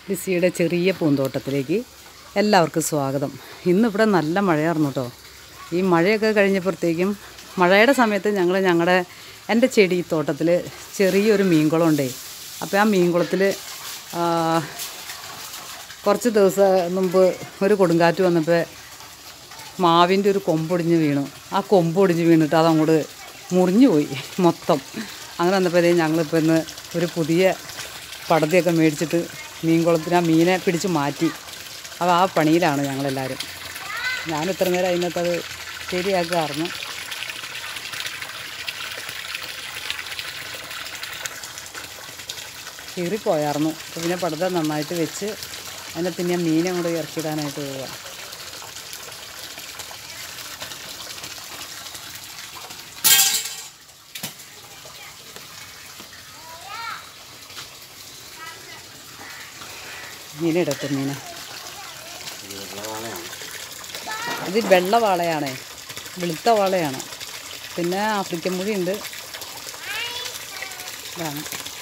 ലിസിയുടെ ചെറിയ പൂന്തോട്ടത്തിലേക്ക് എല്ലാവർക്കും സ്വാഗതം ഇന്നിവിടെ നല്ല മഴയായിരുന്നു കേട്ടോ ഈ മഴയൊക്കെ കഴിഞ്ഞപ്പോഴത്തേക്കും മഴയുടെ സമയത്ത് ഞങ്ങൾ ഞങ്ങളുടെ എൻ്റെ ചെടി തോട്ടത്തിൽ ചെറിയൊരു മീൻകുളം ഉണ്ടേ അപ്പോൾ ആ മീൻകുളത്തിൽ കുറച്ച് ദിവസം മുമ്പ് ഒരു കൊടുങ്കാറ്റ് വന്നപ്പോൾ മാവിൻ്റെ ഒരു കൊമ്പൊടിഞ്ഞ് വീണു ആ കൊമ്പൊടിഞ്ഞ് വീണിട്ട് അതങ്ങോട്ട് മുറിഞ്ഞു പോയി മൊത്തം അങ്ങനെ വന്നപ്പോഴത്തേക്കും ഞങ്ങളിപ്പോൾ ഇന്ന് ഒരു പുതിയ പടതിയൊക്കെ മേടിച്ചിട്ട് മീൻ കുളത്തിന് ആ മീനെ പിടിച്ച് മാറ്റി അപ്പോൾ ആ പണിയിലാണ് ഞങ്ങളെല്ലാവരും ഞാൻ ഇത്ര നേരം അതിനകത്ത് അത് ശരിയാക്കാറുന്നു കീറിപ്പോയായിരുന്നു അപ്പോൾ പിന്നെ പടുത നന്നായിട്ട് വെച്ച് അതിനെ പിന്നെ മീനെ കൂടെ ഇറക്കിയിടാനായിട്ട് പോവുക മീനിടട്ടെ മീന് ഇത് വെള്ള വാളയാണ് വെളുത്ത വാളയാണ് പിന്നെ ആഫ്രിക്കൻ മുഴി ഉണ്ട് ഇതാണ്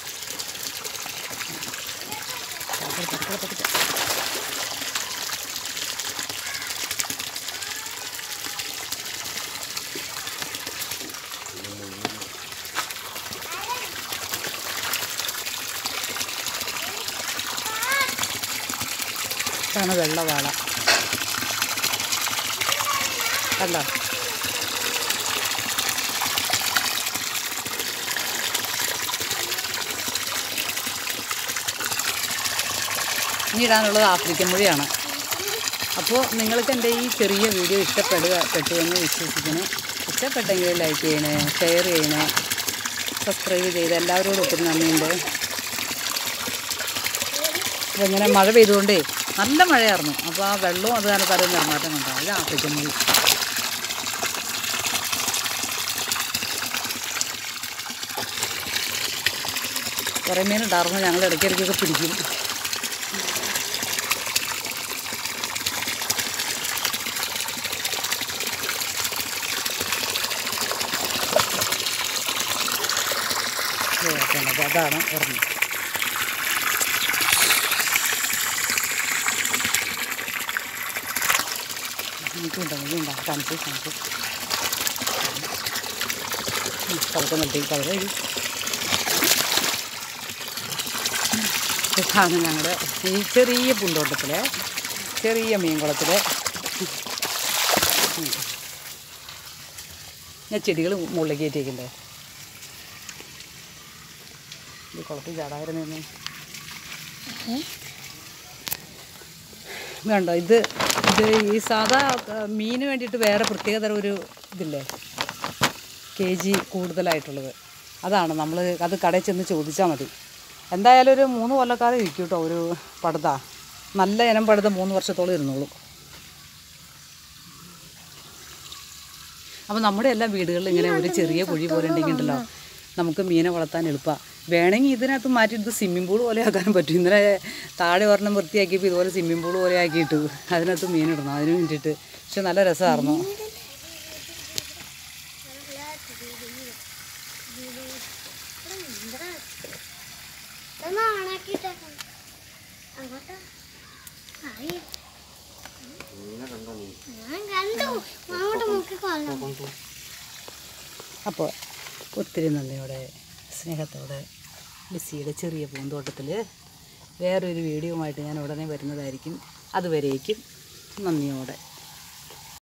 പതുക്കെ, പതുക്കെ, പതുക്കെ. ഇതാണ് വെള്ളവാള കണ്ടോ ഇനി ഇടാനുള്ളത് ആഫ്രിക്കൻ മൊഴിയാണ് അപ്പോൾ നിങ്ങൾക്ക് എൻ്റെ ഈ ചെറിയ വീഡിയോ ഇഷ്ടപ്പെടുക പെട്ടു എന്ന് വിശ്വസിക്കുന്നു ഇഷ്ടപ്പെട്ടെങ്കിൽ ലൈക്ക് ചെയ്യണേ ഷെയർ ചെയ്യണേ സബ്സ്ക്രൈബ് ചെയ്ത് എല്ലാവരോടും ഒത്തിരി നന്ദിയുണ്ട് അപ്പോൾ ഇങ്ങനെ മഴ പെയ്തുകൊണ്ടേ നല്ല മഴയായിരുന്നു അപ്പോൾ ആ വെള്ളവും അത് കാരണം പല നിർമ്മാറ്റം ഉണ്ടാവും ഇത് ആഫ്രിക്കൻ മൊഴി കുറേ മീനുണ്ടായിരുന്നു ഞങ്ങൾ ഇടയ്ക്കിടയ്ക്കൊക്കെ പിടിക്കും അപ്പോൾ അതാണ് ഒരെണ്ണം എനിക്കുണ്ടോ എനിക്കുണ്ടോ കാണിച്ച് കാണിച്ച് കളക്കം നിർത്തി കളക ഇതാണ് ഞങ്ങളുടെ ഈ ചെറിയ പൂന്തോട്ടത്തിലെ ചെറിയ മീൻകുളത്തിലെ ഞാൻ ചെടികൾ മുകളിലേക്ക് കയറ്റിയേക്കണ്ടേ ഇത് കുളത്തിൽ ചാടായിരുന്നു വേണ്ട ഇത് ഇത് ഈ സാധാ ആ, മീന് വേണ്ടിയിട്ട് വേറെ പ്രത്യേകതരം ഒരു ഇതില്ലേ കെ ജി കൂടുതലായിട്ടുള്ളത് അതാണ് നമ്മൾ അത് കടയിൽ ചെന്ന് ചോദിച്ചാൽ മതി എന്തായാലും ഒരു മൂന്ന് കൊല്ലക്കാലം ഇരിക്കും കേട്ടോ ഒരു പടുത നല്ല ഇനം പടുത മൂന്ന് വർഷത്തോളം ഇരുന്നോളും അപ്പോൾ നമ്മുടെ എല്ലാ വീടുകളിലും ഇങ്ങനെ ഒരു ചെറിയ കുഴി പോലെ ഉണ്ടെങ്കിൽ ഉണ്ടല്ലോ നമുക്ക് മീനെ വളർത്താൻ എളുപ്പമാണ് വേണമെങ്കിൽ ഇതിനകത്ത് മാറ്റിയിട്ട് സ്വിമ്മിംഗ് പൂൾ പോലെ ആക്കാനും പറ്റും ഇന്നലെ താഴെ ഒരെണ്ണം വൃത്തിയാക്കിയപ്പോൾ ഇതുപോലെ സ്വിമ്മിംഗ് പൂൾ പോലെ ആക്കിയിട്ട് അതിനകത്ത് മീനിടണം അതിന് വേണ്ടിയിട്ട് പക്ഷെ നല്ല രസമായിരുന്നു ഞാൻ കണ്ടു അങ്ങോട്ട് നോക്കിക്കോളാം അപ്പോൾ ഒത്തിരി നന്ദിയോടെ സ്നേഹത്തോടെ ലിസിയുടെ ചെറിയ പൂന്തോട്ടത്തിൽ വേറൊരു വീഡിയോ ആയിട്ട് ഞാൻ ഉടനെ വരുന്നതായിരിക്കും അതുവരേക്കും നന്ദിയോടെ